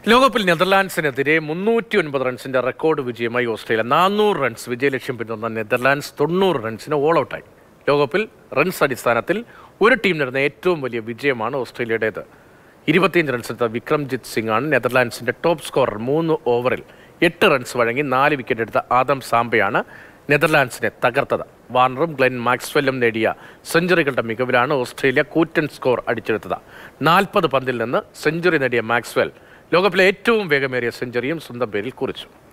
ലോകകപ്പിൽ നെതർലാൻഡ്സിനെതിരെ മുന്നൂറ്റി ഒൻപത് റൺസിന്റെ റെക്കോർഡ് വിജയമായി ഓസ്ട്രേലിയ നാനൂറ് റൺസ് വിജയലക്ഷ്യം പിന്തുടർന്ന നെതർലാൻഡ്സ് തൊണ്ണൂറ് റൺസിന് ഓൾ ഔട്ടായി ലോകകപ്പിൽ റൺസ് അടിസ്ഥാനത്തിൽ ഒരു ടീം നേടുന്ന ഏറ്റവും വലിയ വിജയമാണ് ഓസ്ട്രേലിയയുടേത് ഇരുപത്തിയഞ്ച് റൺസ് എടുത്ത വിക്രംജിത്ത് സിംഗ് ആണ് നെതർലാൻഡ്സിന്റെ ടോപ്പ് സ്കോറർ മൂന്ന് ഓവറിൽ എട്ട് റൺസ് വഴങ്ങി നാല് വിക്കറ്റ് എടുത്ത ആദം സാംബയാണ് നെതർലാൻഡ്സിനെ തകർത്തത് വാർണറും ഗ്ലെൻ മാക്സ്വെല്ലും നേടിയ സെഞ്ചുറികളുടെ മികവിലാണ് ഓസ്ട്രേലിയ കൂറ്റൻ സ്കോർ അടിച്ചെടുത്തത് നാൽപ്പത് പന്തിൽ നിന്ന് സെഞ്ചുറി നേടിയ മാക്സ്വെൽ ലോകത്തിലെ ഏറ്റവും വേഗമേറിയ സെഞ്ചുറിയും സ്വന്തം പേരിൽ കുറിച്ചു